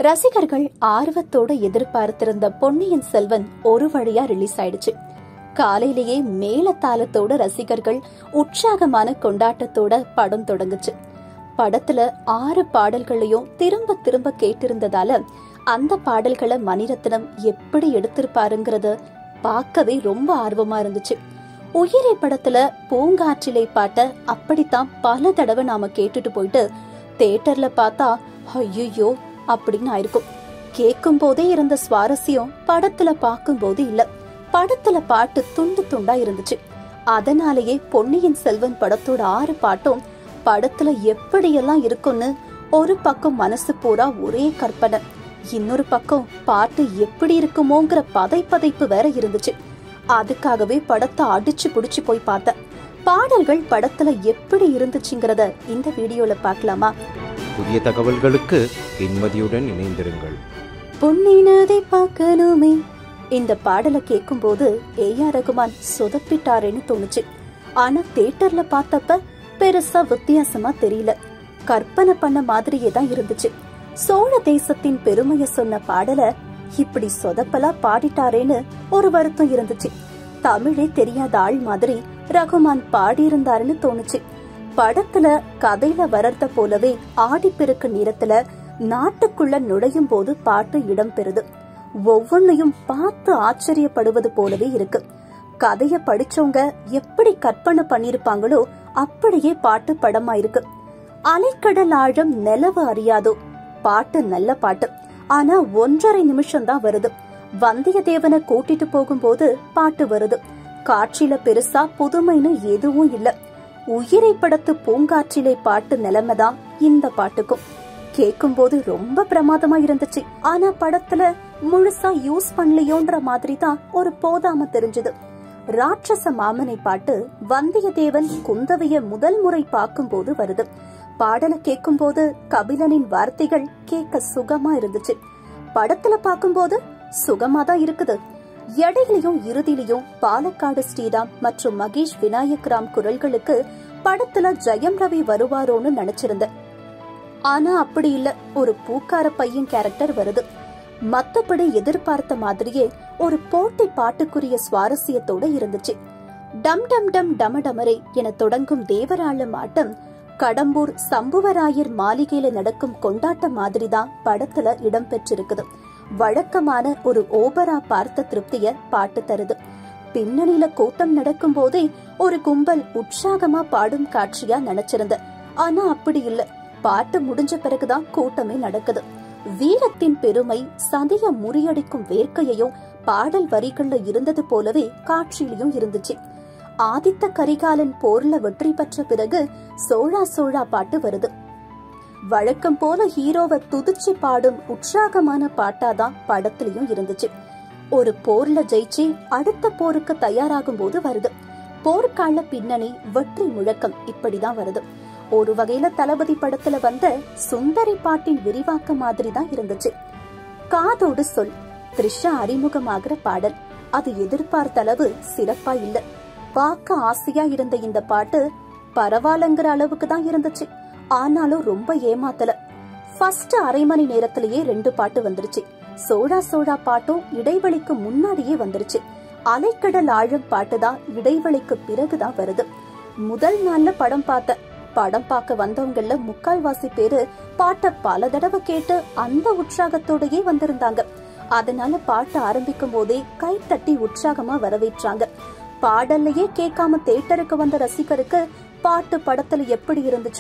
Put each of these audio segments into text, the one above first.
ரசிகர்கள் ஆர்வத்தோட எதிர்பார்த்திருந்த பொன்னியின் செல்வன் ஒரு வழியா ரிலீஸ் ஆயிடுச்சு காலையிலேயே மேலத்தாளத்தோட ரசிகர்கள் உற்சாகமான கொண்டாட்டத்தோட படம் தொடங்குச்சு படத்துல ஆறு பாடல்களையும் திரும்ப திரும்ப கேட்டிருந்ததால அந்த பாடல்களை மணிரத்னம் எப்படி எடுத்திருப்பாருங்கிறத பார்க்கவே ரொம்ப ஆர்வமா இருந்துச்சு உயிரை படத்துல பூங்காற்றிலை பாட்ட அப்படித்தான் பல தடவை நாம கேட்டுட்டு போயிட்டு தேட்டர்ல பார்த்தா ஐயோ அப்படின்னு ஆயிருக்கும் கேட்கும் போதே இருந்த சுவாரஸ்யம் படத்துல பார்க்கும் போது இல்ல படத்துல பாட்டு துண்டு துண்டா இருந்துச்சு அதனாலேயே பொன்னியின் செல்வன் படத்தோட ஆறு பாட்டும் படத்துல எப்படியெல்லாம் இருக்கும்னு ஒரு பக்கம் மனசு பூரா ஒரே கற்பனை இன்னொரு பக்கம் பாட்டு எப்படி இருக்குமோங்கிற பதை பதைப்பு வேற இருந்துச்சு அதுக்காகவே படத்தை அடிச்சு புடிச்சு போய் பார்த்தேன் பாடல்கள் படத்துல எப்படி இருந்துச்சுங்கிறத இந்த வீடியோல பார்க்கலாமா புதிய தகவல்களுக்கு இன்மதியுடன் இணைந்திருங்கள் பொன்னினதை பார்க்கணுமே இந்த பாடலை கேட்கும்போது ஏஆர் ரகுமான் சொதப்பிட்டாரேன்னு தோணுச்சு ஆனா தியேட்டர்ல பார்த்தப்ப பெருசா வித்தியாசமா தெரியல கற்பனை பண்ண மாதிரியே தான் இருந்துச்சு சோழ தேசத்தின் பெருமைய சொன்ன பாடல இப்படி சொதப்பலா பாடிட்டாரேன்னு ஒரு வருத்தம் இருந்துச்சு தமிழே தெரியாத ஆள் மாதிரி ரகுமான் பாடியிருந்தாருன்னு தோணுச்சு படத்துல கதையில வளர்த்த போலவே ஆடிப்பெருக்கு நேரத்துல நாட்டுக்குள்ள நுழையும் போது பாட்டு இடம்பெறுது ஒவ்வொன்னையும் பார்த்து ஆச்சரியப்படுவது போலவே இருக்கு கதைய படிச்சவங்க எப்படி கற்பனை பண்ணிருப்பாங்களோ அப்படியே பாட்டு படமா இருக்கு அலைக்கடல் ஆழம் நிலவு அறியாதோ பாட்டு நல்ல பாட்டு ஆனா ஒன்றரை நிமிஷம் தான் வருது வந்தியத்தேவனை கூட்டிட்டு போகும்போது பாட்டு வருது காட்சியில பெருசா புதுமைன்னு எதுவும் இல்ல உயிரை படத்து பூங்காற்றிலை பாட்டு நிலைமைதான் இந்த பாட்டுக்கும் கேட்கும்போது ரொம்ப பிரமாதமா இருந்துச்சு ஆனா படத்துல முழுசா யூஸ் பண்ணலையோன்ற மாதிரி தான் ஒரு போதாம தெரிஞ்சது ராட்சச மாமனை பாட்டு வந்தியத்தேவன் குந்தவைய முதல் முறை பார்க்கும்போது வருது பாடலை கேட்கும்போது கபிலனின் வார்த்தைகள் கேட்க சுகமா இருந்துச்சு படத்துல பார்க்கும்போது சுகமா தான் இருக்குது இடையிலையும் இறுதியிலையும் பாலக்காடு ஸ்ரீராம் மற்றும் மகேஷ் விநாயக் ராம் குரல்களுக்கு படத்துல ஜெயம் ரவி வருவாரோன்னு நினைச்சிருந்தேன் ஆனா அப்படி இல்ல ஒரு பூக்கார பையன் கேரக்டர் வருது மத்தபடி எதிர்பார்த்த மாதிரியே ஒரு போட்டி பாட்டுக்குரிய சுவாரஸ்யத்தோட இருந்துச்சு டம் டம் டம் டமடமரை என தொடங்கும் தேவராளம் ஆட்டம் கடம்பூர் சம்புவராயர் மாளிகையில நடக்கும் கொண்டாட்டம் மாதிரிதான் படத்துல இடம்பெற்றிருக்குது வழக்கமான ஒரு ஓபரா பார்த்த திருப்திய பாட்டு தருது பின்னணியில கூட்டம் நடக்கும் போதே ஒரு கும்பல் உற்சாகமா பாடும் காட்சியா நினைச்சிருந்த ஆனா அப்படி இல்ல பாட்டு முடிஞ்ச பிறகுதான் கூட்டமே நடக்குது வீரத்தின் பெருமை சதிய முறியடிக்கும் வேர்க்கையையும் பாடல் வரிகள்ல இருந்தது போலவே காட்சியிலையும் இருந்துச்சு ஆதித்த கரிகாலன் போர்ல வெற்றி பெற்ற பிறகு சோழா சோழா பாட்டு வருது வழக்கம் போல ஹீரோவை துதிச்சு பாடும் உற்சாகமான பாட்டாதான் படத்துலயும் இருந்துச்சு ஒரு போர்ல ஜெயிச்சு அடுத்த போருக்கு தயாராகும் போது வருது போர்க்கால பின்னணி வெற்றி முழக்கம் இப்படிதான் வருது ஒரு வகையில தளபதி படத்துல வந்த சுந்தரி பாட்டின் விரிவாக்க மாதிரி தான் இருந்துச்சு காதோடு சொல் த்ரிஷா அறிமுகமாகிற பாடல் அது எதிர்பார்த்த அளவு சிறப்பா இல்ல பார்க்க ஆசையா இருந்த இந்த பாட்டு பரவாயில்லங்கிற அளவுக்கு தான் இருந்துச்சு ஆனாலும் ரொம்ப ஏமாத்தல ஃபர்ஸ்ட் அரை மணி நேரத்திலேயே ரெண்டு பாட்டு வந்துருச்சு சோடா சோடா பாட்டும் இடைவெளிக்கு முன்னாடியே வந்துருச்சு அலைக்கடல் ஆழம் பாட்டு தான் இடைவெளிக்கு பிறகுதான் வருது முதல் நாள்ல படம் பார்த்த படம் பார்க்க வந்தவங்கள முக்கால்வாசி பேரு பாட்டை பல தடவை கேட்டு அந்த உற்சாகத்தோடயே வந்திருந்தாங்க அதனால பாட்டு ஆரம்பிக்கும் போதே கை தட்டி உற்சாகமா வரவேற்றாங்க பாடல்லையே கேட்காம தேட்டருக்கு வந்த ரசிகருக்கு பாட்டு படத்துல எப்படி இருந்துச்சோ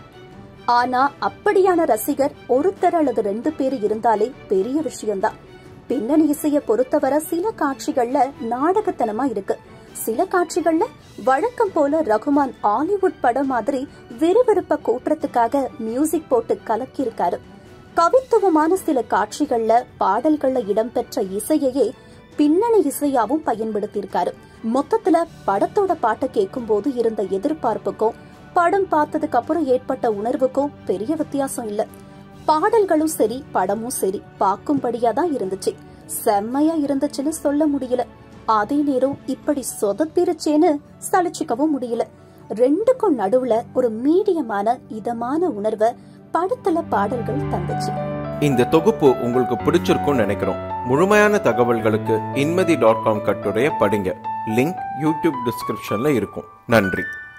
ஆனா அப்படியான ரசிகர் ஒருத்தர் அல்லது ரெண்டு பேர் இருந்தாலே பெரிய விஷயம்தான் பின்னணி இசைய பொறுத்தவரை சில காட்சிகள்ல நாடகத்தனமா இருக்கு சில காட்சிகள்ல வழக்கம் போல ரகுமான் ஹாலிவுட் படம் மாதிரி விறுவிறுப்ப கூட்டுறதுக்காக மியூசிக் போட்டு கலக்கியிருக்காரு கவித்துவமான சில காட்சிகள்ல பாடல்கள்ல இடம்பெற்ற இசையையே பின்னணி இசையாவும் பயன்படுத்தியிருக்காரு மொத்தத்துல படத்தோட பாட்டை கேட்கும் போது இருந்த எதிர்பார்ப்புக்கும் படம் பார்த்ததுக்கு அப்புறம் ஏற்பட்ட உணர்வுக்கும் பெரிய வித்தியாசம் இல்ல பாடல்களும் சரி படமும் சரி பார்க்கும்படியா தான் இருந்துச்சு செம்மையா இருந்துச்சுன்னு சொல்ல முடியல அதே நேரம் இப்படி சொதப்பிருச்சேன்னு சலிச்சுக்கவும் முடியல ரெண்டுக்கும் நடுவுல ஒரு மீடியமான இதமான உணர்வை படத்துல பாடல்கள் தந்துச்சு இந்த தொகுப்பு உங்களுக்கு பிடிச்சிருக்கும்னு நினைக்கிறோம் முழுமையான தகவல்களுக்கு இன்மதி டாட் காம் கட்டுரையை படிங்க லிங்க் யூடியூப் டிஸ்கிரிப்ஷன்ல இருக்கும் நன்றி